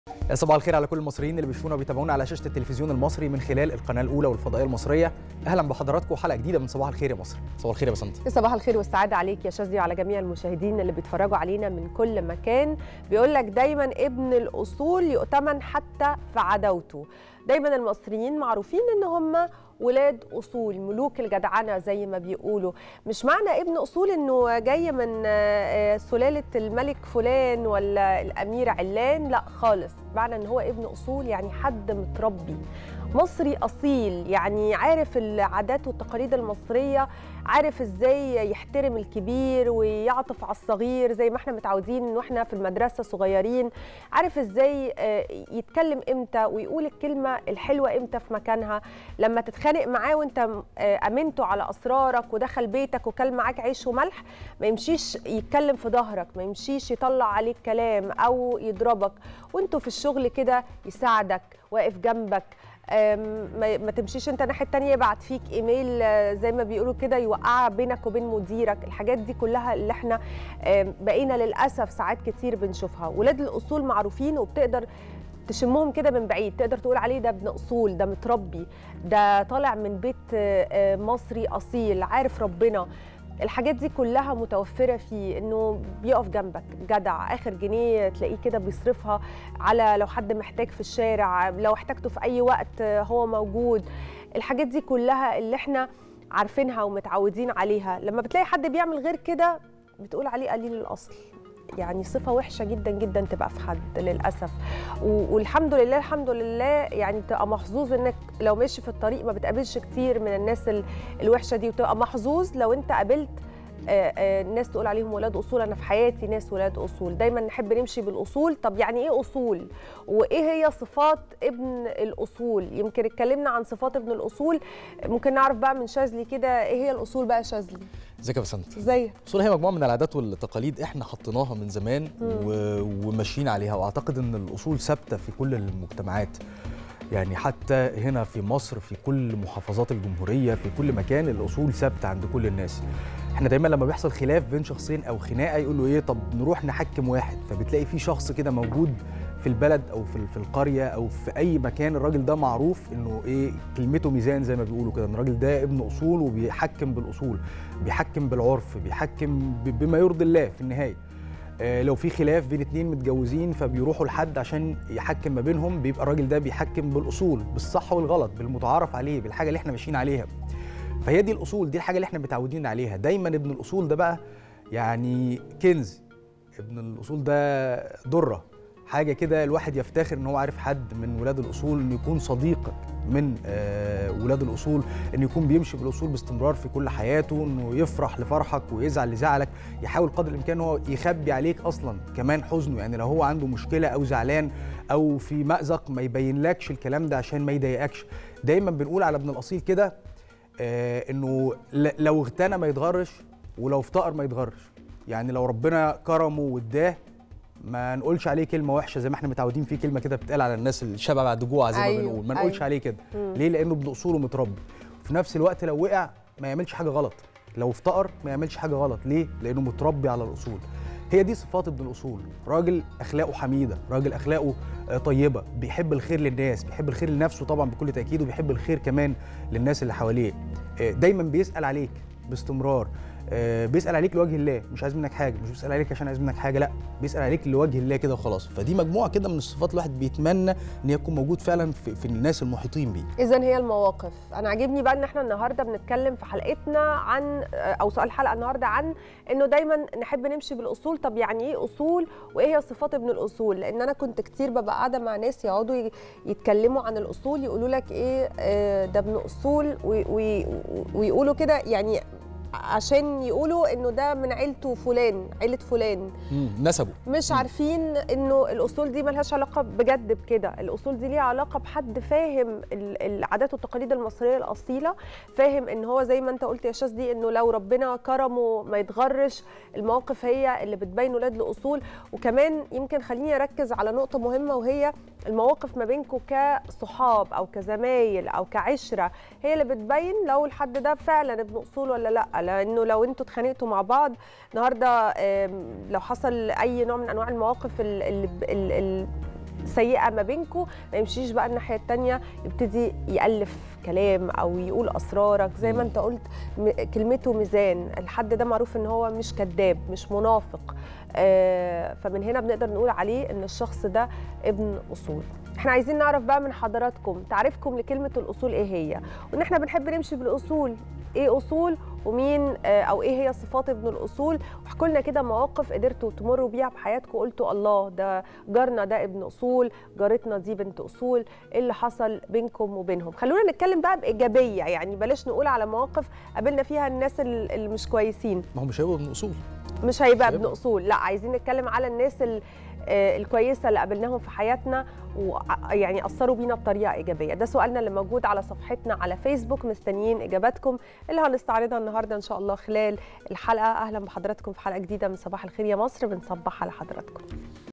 صباح الخير على كل المصريين اللي بيشوفونا وبيتابعونا على شاشه التلفزيون المصري من خلال القناه الاولى والفضائيه المصريه اهلا بحضراتكم حلقه جديده من صباح الخير يا مصر صباح الخير يا بسنت صباح الخير والسعادة عليك يا شاذلي وعلى جميع المشاهدين اللي بيتفرجوا علينا من كل مكان بيقول لك دايما ابن الأصول يؤتمن حتى في عداوته دايما المصريين معروفين ان هم ولاد اصول ملوك الجدعنه زي ما بيقولوا مش معنى ابن اصول انه جاي من سلاله الملك فلان ولا الامير علان لا خالص معنى ان هو ابن اصول يعني حد متربي مصري اصيل يعني عارف العادات والتقاليد المصريه عارف ازاي يحترم الكبير ويعطف على الصغير زي ما احنا متعودين ان احنا في المدرسه صغيرين عارف ازاي يتكلم امتى ويقول الكلمه الحلوه امتى في مكانها لما تتخانق معاه وانت امنته على اسرارك ودخل بيتك وكل معاك عيش وملح ما يمشيش يتكلم في ظهرك ما يمشيش يطلع عليك كلام او يضربك وانتوا في الشغل كده يساعدك واقف جنبك ما تمشيش انت الناحيه الثانيه يبعت فيك ايميل زي ما بيقولوا كده يوقع بينك وبين مديرك الحاجات دي كلها اللي احنا بقينا للاسف ساعات كتير بنشوفها ولاد الاصول معروفين وبتقدر تشمهم كده من بعيد تقدر تقول عليه ده ابن اصول ده متربي ده طالع من بيت مصري اصيل عارف ربنا الحاجات دي كلها متوفره فيه انه بيقف جنبك جدع اخر جنيه تلاقيه كده بيصرفها على لو حد محتاج في الشارع لو احتاجته في اي وقت هو موجود الحاجات دي كلها اللي احنا عارفينها ومتعودين عليها لما بتلاقي حد بيعمل غير كده بتقول عليه قليل الاصل يعني صفة وحشة جدا جدا تبقى في حد للأسف والحمد لله الحمد لله يعني تبقى محظوظ انك لو ماشي في الطريق ما بتقابلش كتير من الناس الوحشة دي وتبقى محظوظ لو انت قابلت الناس تقول عليهم ولاد اصول انا في حياتي ناس ولاد اصول دايما نحب نمشي بالاصول طب يعني ايه اصول وايه هي صفات ابن الاصول يمكن اتكلمنا عن صفات ابن الاصول ممكن نعرف بقى من شاذلي كده ايه هي الاصول بقى شاذلي ازيك يا بسنت ازيك الاصول هي مجموعه من العادات والتقاليد احنا حطيناها من زمان و... وماشيين عليها واعتقد ان الاصول ثابته في كل المجتمعات يعني حتى هنا في مصر في كل محافظات الجمهوريه في كل مكان الاصول ثابته عند كل الناس احنا دايما لما بيحصل خلاف بين شخصين او خناقه يقولوا ايه طب نروح نحكم واحد فبتلاقي في شخص كده موجود في البلد او في في القريه او في اي مكان الراجل ده معروف انه ايه كلمته ميزان زي ما بيقولوا كده ان الراجل ده ابن اصول وبيحكم بالاصول بيحكم بالعرف بيحكم بما يرضي الله في النهايه آه لو في خلاف بين اتنين متجوزين فبيروحوا لحد عشان يحكم ما بينهم بيبقى الراجل ده بيحكم بالاصول بالصح والغلط بالمتعارف عليه بالحاجه اللي احنا ماشيين عليها فهي دي الاصول دي الحاجه اللي احنا متعودين عليها دايما ابن الاصول ده بقى يعني كنز ابن الاصول ده دره حاجه كده الواحد يفتخر ان هو عارف حد من ولاد الاصول انه يكون صديقك من آه ولاد الاصول انه يكون بيمشي بالاصول باستمرار في كل حياته انه يفرح لفرحك ويزعل لزعلك يحاول قدر الامكان هو يخبي عليك اصلا كمان حزنه يعني لو هو عنده مشكله او زعلان او في مازق ما يبينلكش الكلام ده عشان ما يضايقكش دايما بنقول على ابن الاصيل كده آه انه لو اغتنى ما يتغرش ولو افتقر ما يتغرش يعني لو ربنا كرمه واداه ما نقولش عليه كلمه وحشه زي ما احنا متعودين في كلمه كده بتتقال على الناس الشبع بعد جوع زي أيوه ما بنقول ما نقولش أيوه عليه كده ليه لانه ابن اصوله متربي وفي نفس الوقت لو وقع ما يعملش حاجه غلط لو افتقر ما يعملش حاجه غلط ليه لانه متربي على الاصول هي دي صفات ابن الاصول راجل اخلاقه حميده راجل اخلاقه طيبه بيحب الخير للناس بيحب الخير لنفسه طبعا بكل تاكيد وبيحب الخير كمان للناس اللي حواليه دايما بيسال عليك باستمرار بيسال عليك لوجه الله مش عايز منك حاجه مش بيسال عليك عشان عايز منك حاجه لا بيسال عليك لوجه الله كده وخلاص فدي مجموعه كده من الصفات الواحد بيتمنى ان هي تكون موجود فعلا في, في الناس المحيطين بيه اذا هي المواقف انا عاجبني بقى ان احنا النهارده بنتكلم في حلقتنا عن او سؤال الحلقه النهارده عن انه دايما نحب نمشي بالاصول طب يعني ايه اصول وايه هي صفات ابن الاصول لان انا كنت كتير ببقى قاعده مع ناس يقعدوا يتكلموا عن الاصول يقولوا لك ايه ده ابن اصول ويقولوا كده يعني عشان يقولوا انه ده من عيلته فلان عيله فلان نسبه مش عارفين انه الاصول دي ملهاش علاقه بجد بكده الاصول دي ليها علاقه بحد فاهم العادات والتقاليد المصريه الاصيله فاهم ان هو زي ما انت قلت يا شاذلي انه لو ربنا كرمه ما يتغرش المواقف هي اللي بتبين ولاد الاصول وكمان يمكن خليني اركز على نقطه مهمه وهي المواقف ما بينكم كصحاب او كزمايل او كعشره هي اللي بتبين لو الحد ده فعلا ابن اصول ولا لا لانه لو انتوا اتخانقتوا مع بعض النهارده لو حصل اي نوع من انواع المواقف اللي سيئه ما بينكم ما يمشيش بقى الناحيه الثانيه يبتدي يالف كلام او يقول اسرارك زي ما مم. انت قلت م- كلمته ميزان الحد ده معروف ان هو مش كذاب مش منافق آه، فمن هنا بنقدر نقول عليه ان الشخص ده ابن اصول احنا عايزين نعرف بقى من حضراتكم تعريفكم لكلمه الاصول ايه هي وان احنا بنحب نمشي بالاصول ايه اصول ومين آه، او ايه هي صفات ابن الاصول واحكوا لنا كده مواقف قدرتوا تمروا بيها بحياتكم قلتوا الله ده جارنا ده ابن اصول جارتنا دي بنت اصول ايه اللي حصل بينكم وبينهم خلونا نتكلم بقى بايجابيه يعني بلاش نقول على مواقف قابلنا فيها الناس ال- اللي مش كويسين ما هو مش هيبقى من اصول مش هيبقى مش ابن هيبقى. اصول لا عايزين نتكلم على الناس ال- آه، الكويسه اللي قابلناهم في حياتنا ويعني اثروا بينا بطريقه ايجابيه ده سؤالنا اللي موجود على صفحتنا على فيسبوك مستنيين اجاباتكم اللي هنستعرضها النهارده ان شاء الله خلال الحلقه اهلا بحضراتكم في حلقه جديده من صباح الخير يا مصر بنصبح على حضراتكم